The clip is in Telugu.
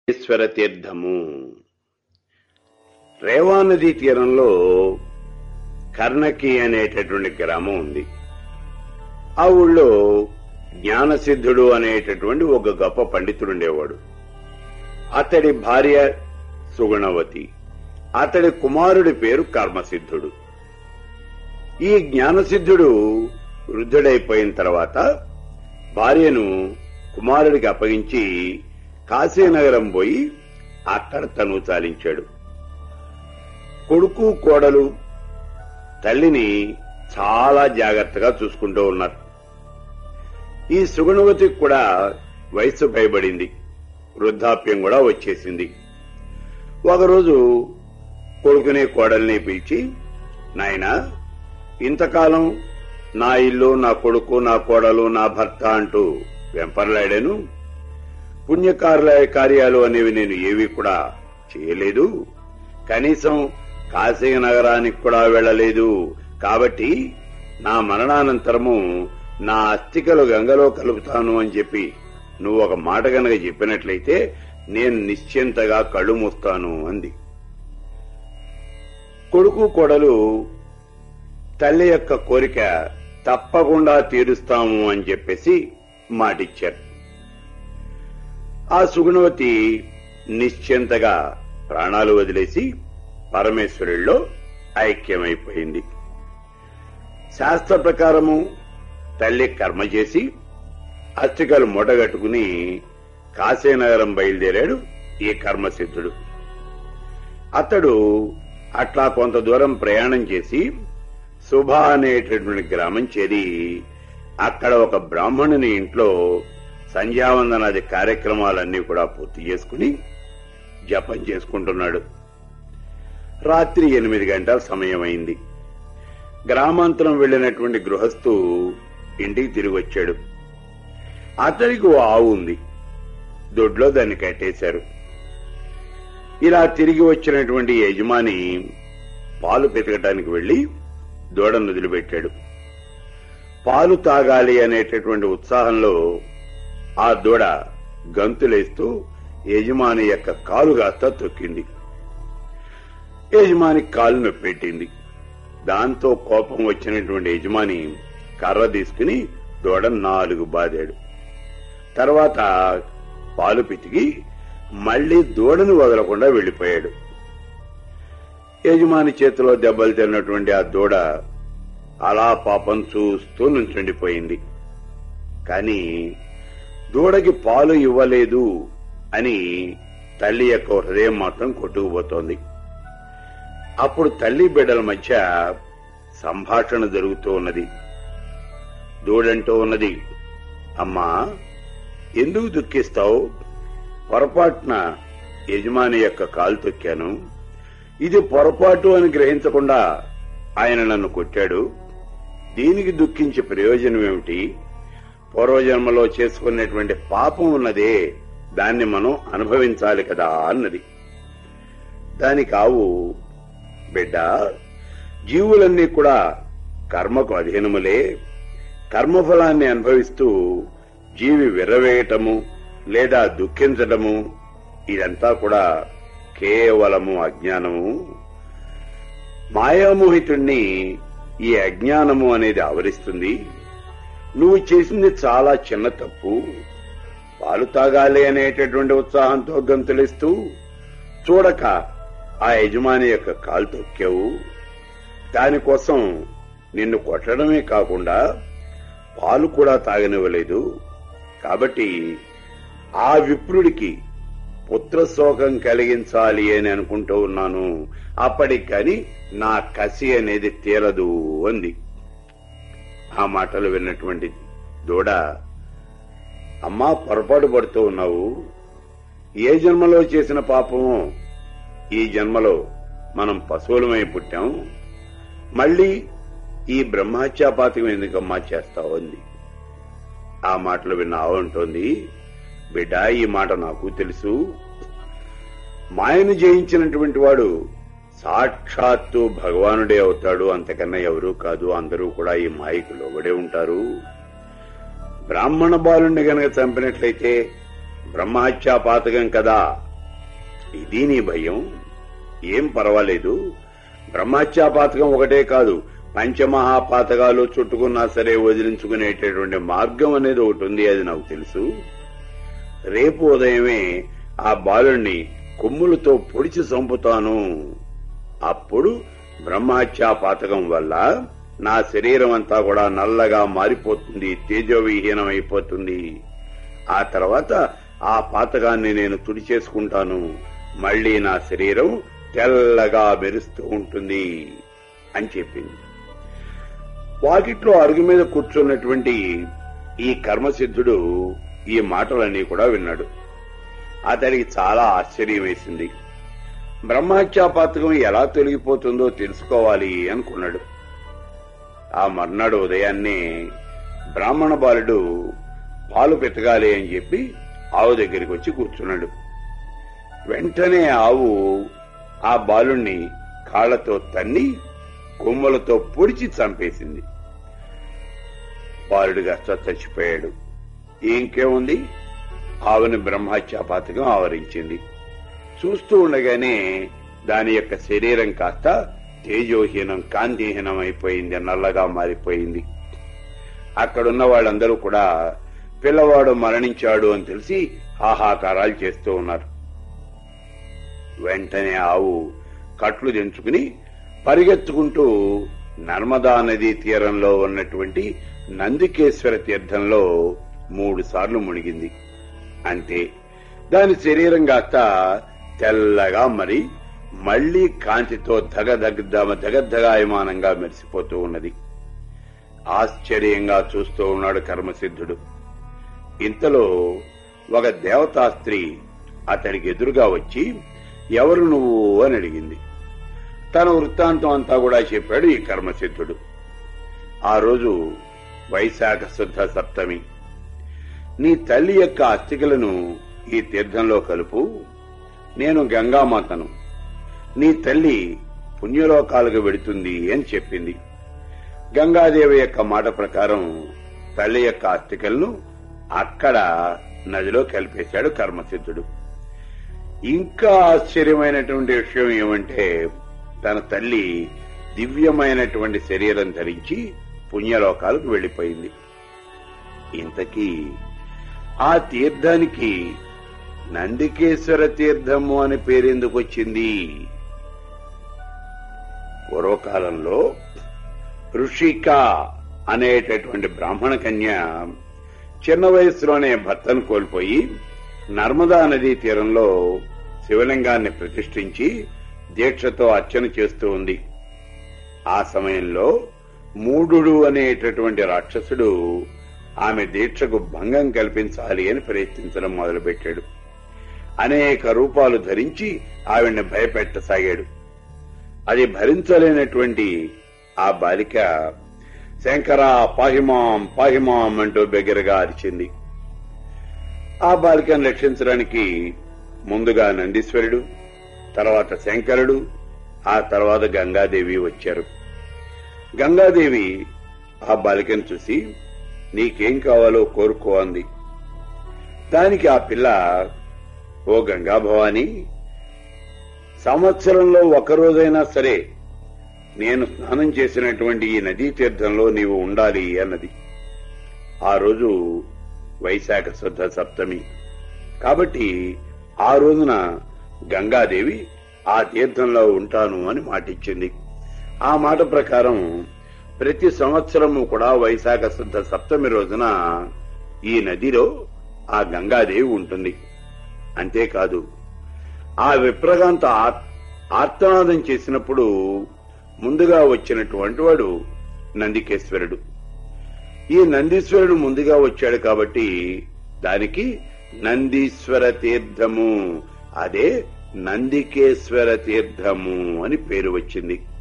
ఈశ్వర తీర్థము రేవా నదీ తీరంలో కర్ణకి అనేటటువంటి గ్రామం ఉంది ఆ ఊళ్ళో జ్ఞానసిద్ధుడు అనేటటువంటి ఒక గొప్ప పండితుడు ఉండేవాడు అతడి భార్య సుగుణవతి అతడి కుమారుడి పేరు కర్మసిద్ధుడు ఈ జ్ఞానసిద్ధుడు వృద్ధుడైపోయిన తర్వాత భార్యను కుమారుడికి అప్పగించి కాశీనగరం పోయి అక్కడ తను చాలించాడు కొడుకు కోడలు తల్లిని చాలా జాగ్రత్తగా చూసుకుంటూ ఉన్నారు ఈ సుగుణవతికి కూడా వయస్సు భయపడింది వృద్ధాప్యం కూడా వచ్చేసింది ఒకరోజు కొడుకుని కోడల్ని పిలిచి నాయనా ఇంతకాలం నా ఇల్లు నా కొడుకు నా కోడలు నా భర్త అంటూ వెంపర్లాడాను పుణ్యకార్య కార్యాలు అనేవి నేను ఏవి కూడా చేయలేదు కనీసం కాశీ నగరానికి కూడా వెళ్ళలేదు కాబట్టి నా మరణానంతరము నా అస్థికలు గంగలో కలుపుతాను అని చెప్పి నువ్వు ఒక మాట గనక చెప్పినట్లయితే నేను నిశ్చింతగా కళ్ళు మూస్తాను అంది కొడుకు కొడలు తల్లి యొక్క కోరిక తప్పకుండా తీరుస్తాము అని చెప్పేసి మాటిచ్చారు ఆ సుగుణవతి నిశ్చింతగా ప్రాణాలు వదిలేసి పరమేశ్వరుల్లో ఐక్యమైపోయింది శాస్త్ర ప్రకారము తల్లి కర్మ చేసి అస్థికలు మూటగట్టుకుని కాశీనగరం బయలుదేరాడు ఈ కర్మసిద్ధుడు అతడు అట్లా కొంత దూరం ప్రయాణం చేసి శుభ అనేటటువంటి గ్రామం చేరి అక్కడ ఒక బ్రాహ్మణుని ఇంట్లో సంధ్యావందనాది కార్యక్రమాలన్నీ కూడా పూర్తి చేసుకుని జపం చేసుకుంటున్నాడు రాత్రి ఎనిమిది గంటల సమయం అయింది గ్రామాంతరం వెళ్లినటువంటి గృహస్థు ఇంటికి తిరిగి వచ్చాడు అతడికి ఓ ఆవు ఉంది దొడ్లో దాన్ని కట్టేశారు ఇలా తిరిగి వచ్చినటువంటి యజమాని పాలు పెతకటానికి వెళ్లి దూడను వదిలిపెట్టాడు పాలు తాగాలి అనేటటువంటి ఉత్సాహంలో ఆ దూడ గంతులేస్తూ యజమాని యొక్క కాలు కాస్త తొక్కింది యజమాని కాలు నొప్పెట్టింది దాంతో కోపం వచ్చినటువంటి యజమాని కర్ర తీసుకుని దూడ నాలుగు బాదాడు తర్వాత పాలు పితికి మళ్లీ దూడను వదలకుండా వెళ్లిపోయాడు యజమాని చేతిలో దెబ్బలు తిన్నటువంటి ఆ దూడ అలా పాపం చూస్తూ నుంచుండిపోయింది కాని దూడకి పాలు ఇవ్వలేదు అని తల్లి యొక్క హృదయం మాత్రం కొట్టుకుపోతోంది అప్పుడు తల్లి బిడ్డల మధ్య సంభాషణ జరుగుతూ ఉన్నది దూడంటూ ఉన్నది అమ్మా ఎందుకు దుఃఖిస్తావు పొరపాటున యజమాని యొక్క కాలు తొక్కాను ఇది పొరపాటు అని గ్రహించకుండా ఆయన నన్ను కొట్టాడు దీనికి దుఃఖించే ప్రయోజనం ఏమిటి పూర్వజన్మలో చేసుకున్నటువంటి పాపం ఉన్నదే దాన్ని మనం అనుభవించాలి కదా అన్నది దానికి ఆవు బిడ్డ జీవులన్నీ కూడా కర్మకు అధీనములే కర్మఫలాన్ని అనుభవిస్తూ జీవి విర్రవేయటము లేదా దుఃఖించటము ఇదంతా కూడా కేవలము అజ్ఞానము మాయామోహితుణ్ణి ఈ అజ్ఞానము అనేది ఆవరిస్తుంది నువ్వు చేసింది చాలా చిన్న తప్పు పాలు తాగాలి అనేటటువంటి ఉత్సాహంతో గంతులేస్తూ చూడక ఆ యజమాని యొక్క కాలు తొక్కావు దానికోసం నిన్ను కొట్టడమే కాకుండా పాలు కూడా తాగనివ్వలేదు కాబట్టి ఆ విప్రుడికి పుత్రశోకం కలిగించాలి అని అనుకుంటూ ఉన్నాను అప్పటికి కాని నా కసి అనేది తీరదు అంది ఆ మాటలు విన్నటువంటి దూడ అమ్మా పొరపాటు పడుతూ ఉన్నావు ఏ జన్మలో చేసిన పాపమో ఈ జన్మలో మనం పశువులమై పుట్టాం మళ్ళీ ఈ బ్రహ్మహత్యాపాతకం ఎందుకమ్మా చేస్తావు అంది ఆ మాటలు విన్న ఆవంటోంది బిడ్డ ఈ మాట నాకు తెలుసు మాయను జయించినటువంటి వాడు సాక్షాత్తు భగవానుడే అవుతాడు అంతకన్నా ఎవరూ కాదు అందరూ కూడా ఈ మాయకు లోబడే ఉంటారు బ్రాహ్మణ బాలుణ్ణి గనక చంపినట్లయితే బ్రహ్మహత్యా పాతకం కదా ఇది నీ భయం ఏం పర్వాలేదు బ్రహ్మత్యాపాతకం ఒకటే కాదు పంచమహాపాతకాలు చుట్టుకున్నా సరే వదిలించుకునేటటువంటి మార్గం అనేది ఒకటి ఉంది అది నాకు తెలుసు రేపు ఉదయమే ఆ బాలుణ్ణి కొమ్ములతో పొడిచి చంపుతాను అప్పుడు బ్రహ్మహత్యాపాతకం వల్ల నా శరీరం అంతా కూడా నల్లగా మారిపోతుంది తేజోవిహీనం అయిపోతుంది ఆ తర్వాత ఆ పాతకాన్ని నేను తుడి చేసుకుంటాను మళ్లీ నా శరీరం తెల్లగా మెరుస్తూ ఉంటుంది అని చెప్పింది వాకిట్లో అరుగు మీద కూర్చున్నటువంటి ఈ కర్మసిద్ధుడు ఈ మాటలన్నీ కూడా విన్నాడు అతడికి చాలా ఆశ్చర్యం వేసింది బ్రహ్మహత్యాపాతకం ఎలా తొలగిపోతుందో తెలుసుకోవాలి అనుకున్నాడు ఆ మర్నాడు ఉదయాన్నే బ్రాహ్మణ బాలుడు పాలు పెతగాలి అని చెప్పి ఆవు దగ్గరికి వచ్చి కూర్చున్నాడు వెంటనే ఆవు ఆ బాలుణ్ణి కాళ్లతో తన్ని కొమ్మలతో పొడిచి చంపేసింది బాలుడు కాస్త చచ్చిపోయాడు ఇంకేముంది ఆవుని బ్రహ్మహత్యాపాతకం ఆవరించింది చూస్తూ ఉండగానే దాని యొక్క శరీరం కాస్త తేజోహీనం కాంతిహీనం అయిపోయింది నల్లగా మారిపోయింది అక్కడున్న వాళ్ళందరూ కూడా పిల్లవాడు మరణించాడు అని తెలిసి హాహాకారాలు చేస్తూ ఉన్నారు వెంటనే ఆవు కట్లు దించుకుని పరిగెత్తుకుంటూ నర్మదా నదీ తీరంలో ఉన్నటువంటి నందికేశ్వర తీర్థంలో మూడు సార్లు మునిగింది అంతే దాని శరీరం కాస్త తెల్లగా మరి మళ్లీ కాంతితో ధగధగ ధగధగాయమానంగా మెరిసిపోతూ ఉన్నది ఆశ్చర్యంగా చూస్తూ ఉన్నాడు కర్మసిద్ధుడు ఇంతలో ఒక దేవతా స్త్రీ అతడికి ఎదురుగా వచ్చి ఎవరు నువ్వు అని అడిగింది తన వృత్తాంతం అంతా కూడా చెప్పాడు ఈ కర్మసిద్ధుడు ఆ రోజు వైశాఖ శుద్ధ సప్తమి నీ తల్లి యొక్క అస్థికలను ఈ తీర్థంలో కలుపు నేను గంగామాతను నీ తల్లి పుణ్యలోకాలకు వెడుతుంది అని చెప్పింది గంగాదేవి యొక్క మాట ప్రకారం తల్లి యొక్క అస్థికలను అక్కడ నదిలో కలిపేశాడు కర్మసిద్ధుడు ఇంకా ఆశ్చర్యమైనటువంటి విషయం ఏమంటే తన తల్లి దివ్యమైనటువంటి శరీరం ధరించి పుణ్యలోకాలకు వెళ్లిపోయింది ఇంతకీ ఆ తీర్థానికి నందికేశ్వర తీర్థము అని పేరెందుకు వచ్చింది పూర్వకాలంలో ఋషిక అనేటటువంటి బ్రాహ్మణ కన్య చిన్న వయసులోనే భర్తను కోల్పోయి నర్మదా నదీ తీరంలో శివలింగాన్ని ప్రతిష్ఠించి దీక్షతో అర్చన చేస్తూ ఉంది ఆ సమయంలో మూఢుడు అనేటటువంటి రాక్షసుడు ఆమె దీక్షకు భంగం కల్పించాలి అని ప్రయత్నించడం మొదలుపెట్టాడు అనేక రూపాలు ధరించి ఆవిడ్ని భయపెట్టసాగాడు అది భరించలేనటువంటి ఆ బాలిక శంకర పాహిమాం పాహిమాం అంటూ బిగ్గరగా అరిచింది ఆ బాలికను రక్షించడానికి ముందుగా నందీశ్వరుడు తర్వాత శంకరుడు ఆ తర్వాత గంగాదేవి వచ్చారు గంగాదేవి ఆ బాలికను చూసి నీకేం కావాలో కోరుకో అంది దానికి ఆ పిల్ల ఓ గంగా భవాని సంవత్సరంలో ఒకరోజైనా సరే నేను స్నానం చేసినటువంటి ఈ నదీ తీర్థంలో నీవు ఉండాలి అన్నది ఆ రోజు వైశాఖ శుద్ధ సప్తమి కాబట్టి ఆ రోజున గంగాదేవి ఆ తీర్థంలో ఉంటాను అని మాటిచ్చింది ఆ మాట ప్రకారం ప్రతి సంవత్సరము కూడా వైశాఖ శుద్ధ సప్తమి రోజున ఈ నదిలో ఆ గంగాదేవి ఉంటుంది అంతేకాదు ఆ విప్రగాంత ఆర్- ఆర్తనాదం చేసినప్పుడు ముందుగా వచ్చినటువంటి వాడు నందికేశ్వరుడు ఈ నందీశ్వరుడు ముందుగా వచ్చాడు కాబట్టి దానికి నందీశ్వర తీర్థము అదే నందికేశ్వర తీర్థము అని పేరు వచ్చింది